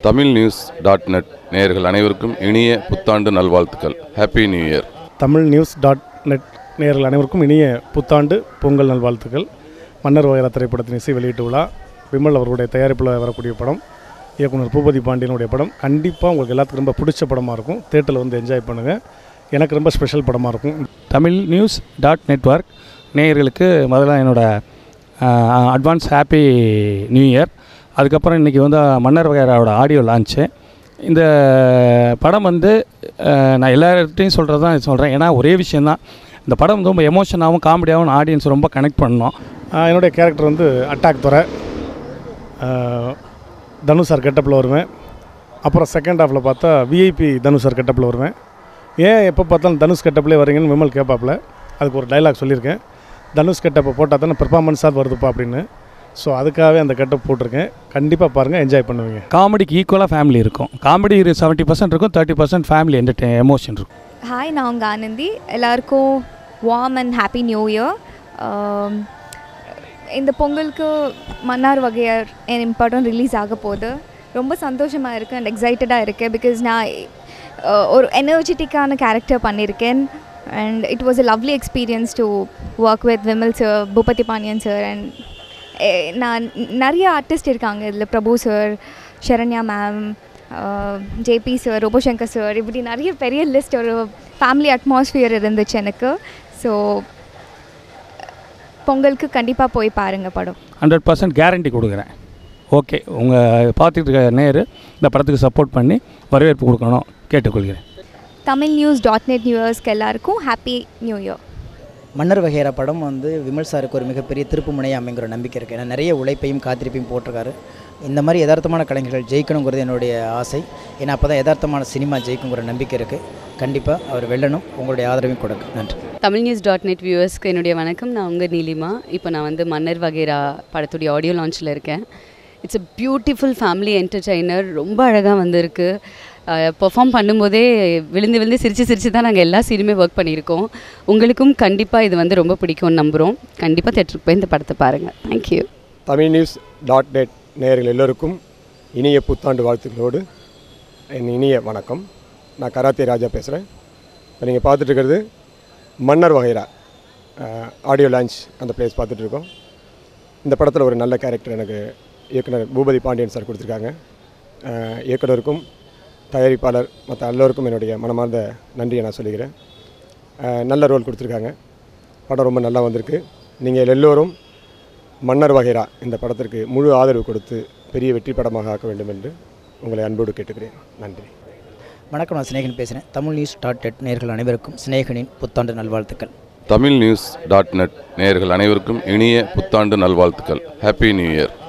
Tamil news dot net நேயர்கள் அனைவருக்கும் இனிய புத்தாண்டு நல்வாழ்த்துக்கள் happy new year Tamil news dot net நேயர்கள் அனைவருக்கும் இனிய புத்தாண்டு பொங்கல் நல்வாழ்த்துக்கள் மன்னர் வகைரா திரைப்படத்தின் இசை வெளியீட்டு விழா விமல் அவர்களுடைய தயாரிப்பில் வரக்கூடிய படம் இயக்குனர் பூபதி பாண்டியனுடைய படம் கண்டிப்பாக உங்களுக்கு எல்லாத்துக்கும் ரொம்ப பிடிச்ச படமாக இருக்கும் தேட்டரில் வந்து என்ஜாய் பண்ணுங்கள் எனக்கு ரொம்ப ஸ்பெஷல் படமாக இருக்கும் தமிழ் நியூஸ் டாட் நெட்ஒர்க் நேயர்களுக்கு முதல்ல என்னோட அட்வான்ஸ் ஹாப்பி நியூ இயர் அதுக்கப்புறம் இன்றைக்கி வந்து மன்னர் வகைராவோட ஆடியோ லான்ச்சு இந்த படம் வந்து அஹ், நான் எல்லார்கிட்டையும் சொல்கிறது தான் சொல்கிறேன் ஏன்னா ஒரே விஷயந்தான் இந்த படம் வந்து ரொம்ப எமோஷனாகவும் காமெடியாகவும் ஆடியன்ஸ் ரொம்ப கனெக்ட் பண்ணோம் ஆஹ் என்னுடைய கேரக்டர் வந்து அட்டாக் துறை ஆஹ் தனுஷ் சார் கெட்டப்பில் வருவேன் அப்புறம் செகண்ட் ஹாஃபில் பார்த்தா விஐபி தனுஷ் சார் கெட்டப்பில் வருவேன் ஏன் எப்போ பார்த்தாலும் தனுஷ் கெட்டப்லேயே வரீங்கன்னு விமல் கேட்பாப்புல அதுக்கு ஒரு டைலாக் சொல்லியிருக்கேன் தனுஷ் கெட்டப்பை போட்டால் தானே பெர்ஃபார்மன்ஸாக வருதுப்பா அப்படின்னு ஸோ அதுக்காகவே அந்த கெட்டப் போட்டிருக்கேன் கண்டிப்பாக பாருங்கள் என்ஜாய் பண்ணுவீங்க காமெடிக்கு ஈக்குவலாக ஃபேமிலி இருக்கும் காமெடி செவன்ட்டி பர்சன்ட் இருக்கும் thirty percent family entertain emotion இருக்கும் ஹாய் நான் உங்கள் ஆனந்தி எல்லாருக்கும் warm and happy new year இந்த பொங்கலுக்கு மன்னார் வகையார் என் படம் ரிலீஸ் ஆக போகுது ரொம்ப சந்தோஷமாக இருக்குது அண்ட் எக்ஸைட்டடாக இருக்கேன் பிகாஸ் நான் uh, ஒரு எனர்ஜெட்டிக்கான கேரக்டர் பண்ணியிருக்கேன் and it was a lovely experience to work with Vimal sir Bhoopathy Pandian sir and நான் நிறைய ஆர்டிஸ்ட் இருக்காங்க இதில் Prabhu sir Saranya ma'am JP sir Robo Shankar sir இப்படி நிறைய பெரிய லிஸ்ட் ஒரு ஃபேமிலி அட்மாஸ்ஃபியர் இருந்துச்சு எனக்கு ஸோ பொங்கலுக்கு கண்டிப்பாக போய் பாருங்கள் படம் ஹண்ட்ரட் பர்சன்ட் கேரண்டி கொடுக்குறேன் ஓகே உங்கள் பார்த்துட்டு இருக்க நேரு இந்த படத்துக்கு சப்போர்ட் பண்ணி வரவேற்பு கொடுக்கணும் கேட்டுக்கொள்கிறேன் தமிழ் நியூஸ் டாட் நெட் நியூயர்ஸ்க்கு எல்லாருக்கும் ஹாப்பி நியூ இயர் மன்னர் வகையற படம் வந்து விமல் சாருக்கு ஒரு மிகப்பெரிய திருப்பு முனையாக அமைங்கிற நம்பிக்கை இருக்குது ஏன்னா நிறைய உழைப்பையும் காத்திருப்பையும் போட்டிருக்காரு இந்த மாதிரி யதார்த்தமான கலைஞர்கள் ஜெயிக்கணுங்கிறது என்னுடைய ஆசை ஏன்னா அப்போ தான் யதார்த்தமான சினிமா ஜெயிக்குங்கிற நம்பிக்கை இருக்குது கண்டிப்பாக அவர் வெல்லணும் உங்களுடைய ஆதரவையும் கொடுங்க நன்றி தமிழ் நியூஸ் டாட் நெட் வியூவர்ஸ்க்கு என்னுடைய வணக்கம் நான் உங்கள் நீலிமா இப்போ நான் வந்து மன்னர் வகைரா படத்துடைய ஆடியோ லான்ச்சில் இருக்கேன் it's a beautiful family entertainer ரொம்ப அழகாக வந்திருக்கு பெர்ஃபார்ம் பண்ணும்போதே விழுந்து விழுந்து சிரித்து சிரித்து தான் நாங்கள் எல்லா சீனுமே ஒர்க் பண்ணியிருக்கோம் உங்களுக்கும் கண்டிப்பாக இது வந்து ரொம்ப பிடிக்கும்னு நம்புகிறோம் கண்டிப்பாக தேட்டருக்கு போய் இந்த படத்தை பாருங்கள் thank you Tamil news dot net நேயர்கள் எல்லோருக்கும் இனிய புத்தாண்டு வாழ்த்துக்களோடு என் இனிய வணக்கம் நான் கராத்தே ராஜா பேசுகிறேன் இப்போ நீங்கள் பார்த்துட்டு இருக்கிறது மன்னர் வகைரா ஆடியோ லான்ச் அந்த பிளேஸ் பார்த்துட்டு இருக்கோம் இந்த படத்தில் ஒரு நல்ல கேரக்டர் எனக்கு இயக்குனர் பூபதி பாண்டியன் சார் கொடுத்துருக்காங்க அஹ், இயக்குனருக்கும் தயாரிப்பாளர் மற்ற எல்லோருக்கும் என்னுடைய மனமார்ந்த நன்றியை நான் சொல்லிக்கிறேன் அஹ், நல்ல ரோல் கொடுத்துருக்காங்க படம் ரொம்ப நல்லா வந்திருக்கு நீங்கள் எல்லோரும் மன்னர் வகைரா இந்த படத்திற்கு முழு ஆதரவு கொடுத்து பெரிய வெற்றி படமாக ஆக்க வேண்டும் என்று உங்களை அன்போடு கேட்டுக்கிறேன் நன்றி வணக்கம் நான் சிநேகன் பேசுகிறேன் தமிழ் நியூஸ் டாட் நெட் நேர்கள் அனைவருக்கும் சிநேகனின் புத்தாண்டு நல்வாழ்த்துக்கள் தமிழ் நியூஸ் டாட் நெட் நேயர்கள் அனைவருக்கும் இனிய புத்தாண்டு நல்வாழ்த்துக்கள் ஹாப்பி நியூ இயர்